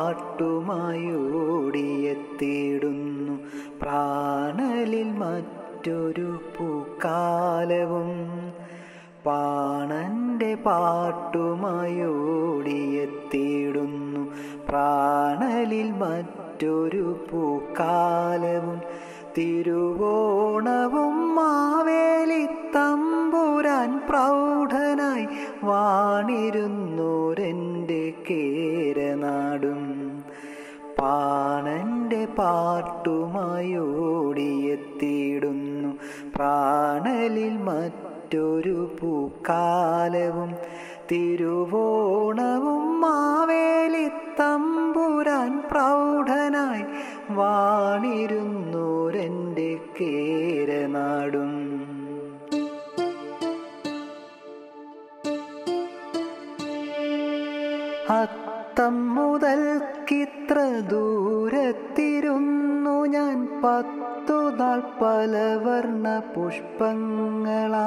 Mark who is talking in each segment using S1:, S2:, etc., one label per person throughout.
S1: പാട്ടുമായോടിയെത്തിയിടുന്നു പ്രാണലിൽ മറ്റൊരു പൂക്കാലവും പാണന്റെ പാട്ടുമായോടിയെത്തിയിടുന്നു പ്രാണലിൽ മറ്റൊരു പൂക്കാലവും തിരുവോണവും മാവേലി തമ്പുരാൻ പ്രൗഢനായി വാണിരുന്നോരെൻ്റെ കേരനാടും പാണന്റെ പാട്ടുമായോടിയെത്തിയിടുന്നു പ്രാണലിൽ മറ്റൊരു പൂക്കാലവും തിരുവോണവും മാവേലി തമ്പുരാൻ പ്രൗഢനായി വാണിരുന്നോരെൻ്റെ കേരനാടും അത്തം മുതൽക്കിത്ര ദൂരത്തിരുന്നു ഞാൻ പത്തു നാൾ പലവർണ്ണ പുഷ്പങ്ങളാ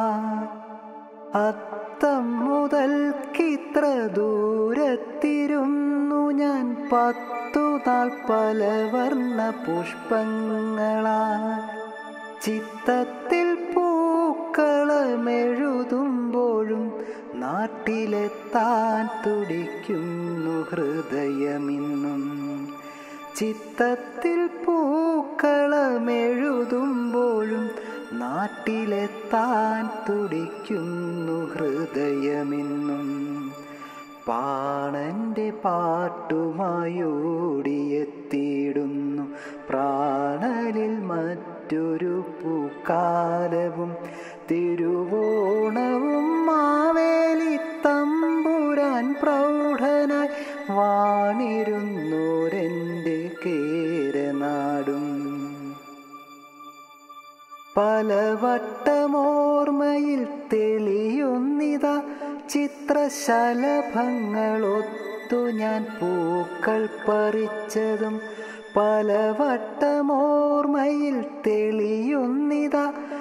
S1: അത്തം മുതൽക്കിത്ര ദൂരത്തിരുന്നു ഞാൻ പത്തു നാൾ പലവർണ്ണ പുഷ്പങ്ങളാ ചിത്തത്തിൽ പൂക്കളമെഴുതുമ്പോഴും നാട്ടിലെത്താൻ തുടിക്കുന്നു ഹൃദയമിന്നും ചിത്തത്തിൽ പൂക്കളമെഴുതുമ്പോഴും നാട്ടിലെത്താൻ തുടിക്കുന്നു ഹൃദയമെന്നും പാണന്റെ പാട്ടുമായോടിയെത്തിയിടുന്നു പ്രാണലിൽ മറ്റൊരു പൂക്കാലവും തിരുവോണവും മാവേലി തമ്പുരാൻ പ്രൗഢനായി വാണിരുന്നോരെൻ്റെ കേരനാടും പലവട്ടമോർമ്മയിൽ തെളിയുന്നിത ചിത്രശലഭങ്ങളൊത്തു ഞാൻ പൂക്കൾ പറിച്ചതും പലവട്ടമോർമ്മയിൽ തെളിയുന്നിത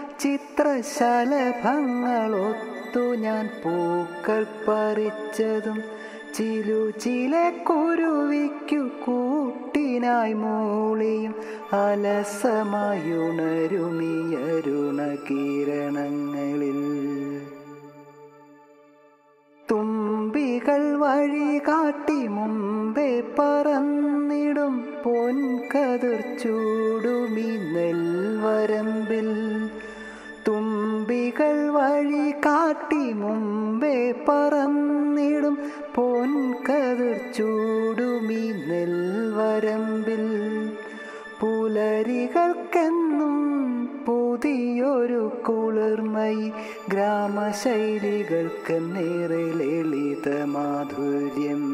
S1: ചിത്രശലഭങ്ങളൊത്തു ഞാൻ പൂക്കൾ പറിച്ചതും ചിലു ചില കുരുവിക്കു കൂട്ടിനായി മൂളിയും അലസമായുണരുമിയരുണ കിരണങ്ങളിൽ തുമ്പികൾ വഴി കാട്ടി മുമ്പേ പറന്നിടും പൊൻകതിർ ചൂടുമി നെൽവരമ്പിൽ തുമ്പികൾ വഴി കാട്ടി മുമ്പേ പറന്നിടും പൊൻകതിർ ചൂടുമി നെൽവരമ്പിൽ പുലരികൾക്കെന്നും പുതിയൊരു കുളിർമയി ഗ്രാമശൈലികൾക്ക് നേരെ ലളിത മാധുര്യം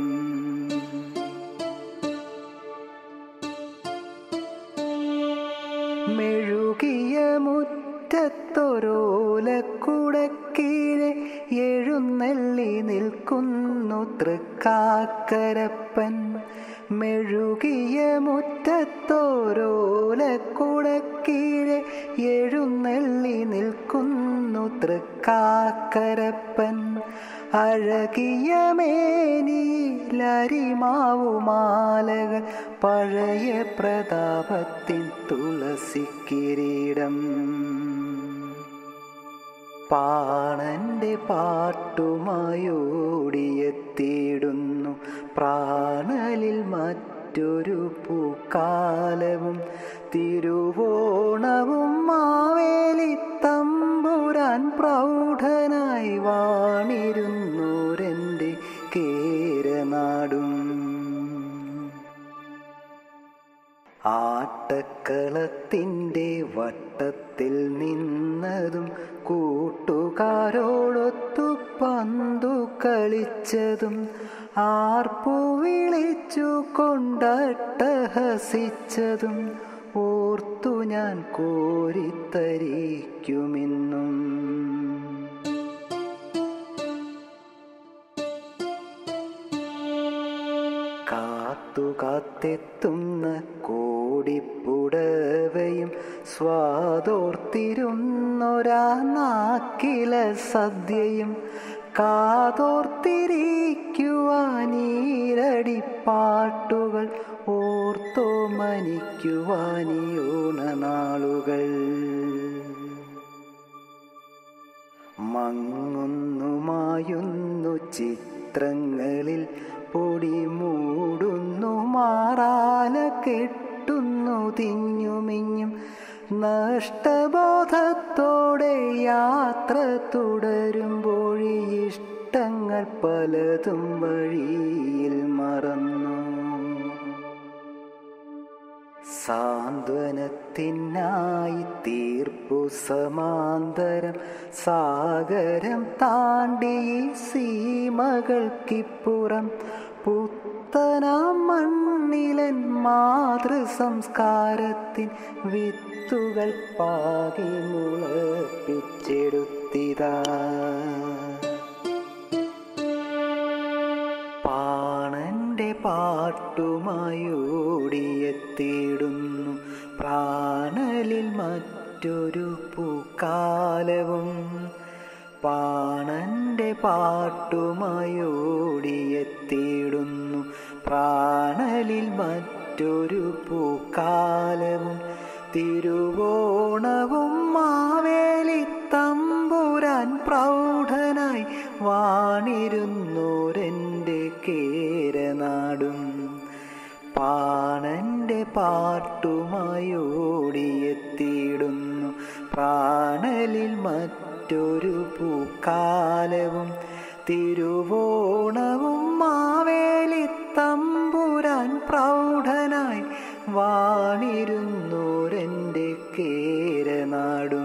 S1: മെഴുകിയ മുറ്റത്തൊരോലക്കുടക്കീഴെ എഴുന്നള്ളി നിൽക്കുന്നു തൃക്കാക്കരപ്പൻ മെഴുകിയ മുറ്റത്തോരോലക്കുടക്കീഴെ എഴുന്നള്ളി നിൽക്കുന്നു തൃക്കാക്കരപ്പൻ അഴകിയ മേനിയിലരിമാവുമാലകൾ പഴയ പ്രതാപത്തിൻ തുളസി കിരീടം പാണന്റെ പാട്ടുമായോടിയെത്തിയിടുന്നു പ്രാണലിൽ മറ്റൊരു പൂക്കാലവും തിരുവോണവും മാവേലി തമ്പുരാൻ പ്രൗഢനായി വാണിരുന്നൂരെൻ്റെ കേരനാടും ആട്ടക്കളത്തിൻ്റെ വട്ടത്തിൽ നിന്നതും കൂട്ടുകാരോടൊത്തു പന്തു കളിച്ചതും ആർപ്പു വിളിച്ചു കൊണ്ടട്ടഹസിച്ചതും ഓർത്തു ഞാൻ കോരിത്തരിക്കുമെന്നും കാത്തു കാത്തെത്തുന്ന കോടിപ്പുടവയും സ്വാതോർത്തിരുന്നൊരാ നാക്കില സദ്യയും കാതോർത്തിരിക്കുവാനീരടിപ്പാട്ടുകൾ ഓർത്തോ മനിക്കുവാനിയോണനാളുകൾ മങ്ങുന്നു മായുന്നു ചിത്രങ്ങളിൽ പൊടി മൂടുന്നു മാറാല കെട്ടുന്നു തിഞ്ഞുമിഞ്ഞും നഷ്ടബോധത്തോടെ യാത്ര തുടരുമ്പോൾ ഇഷ്ടങ്ങൾ പലതും വഴിയിൽ മറന്നു സാന്ത്വനത്തിനായി തീർപ്പു സമാന്തരം സാഗരം താണ്ടി ഈ സീമകൾക്കിപ്പുറം പുത്തനാം മണ്ണിലൻ മാതൃസംസ്കാരത്തിൻ വിത്തുകൾ പാകി മുളപ്പിച്ചെടുത്തിതാ പാണന്റെ പാട്ടുമായോടിയെത്തിയിടുന്നു പ്രാണലിൽ മറ്റൊരു പൂക്കാലവും പാണന്റെ പാട്ടുമായോടിയെത്തിയിടുന്നു പ്രാണലിൽ മറ്റൊരു പൂക്കാലവും തിരുവോണവും മാവേലി തമ്പുരാൻ പ്രൗഢനായി വാണിരുന്നോരെൻ്റെ കേരനാടും പാണന്റെ പാട്ടുമായോടിയെത്തിയിടുന്നു പ്രാണലിൽ മറ്റൊരു പൂക്കാലവും തിരുവോണവും മാവേലി തമ്പുരാൻ പ്രൗഢനായി വാണിരുന്നോരെൻ്റെ കേരനാടും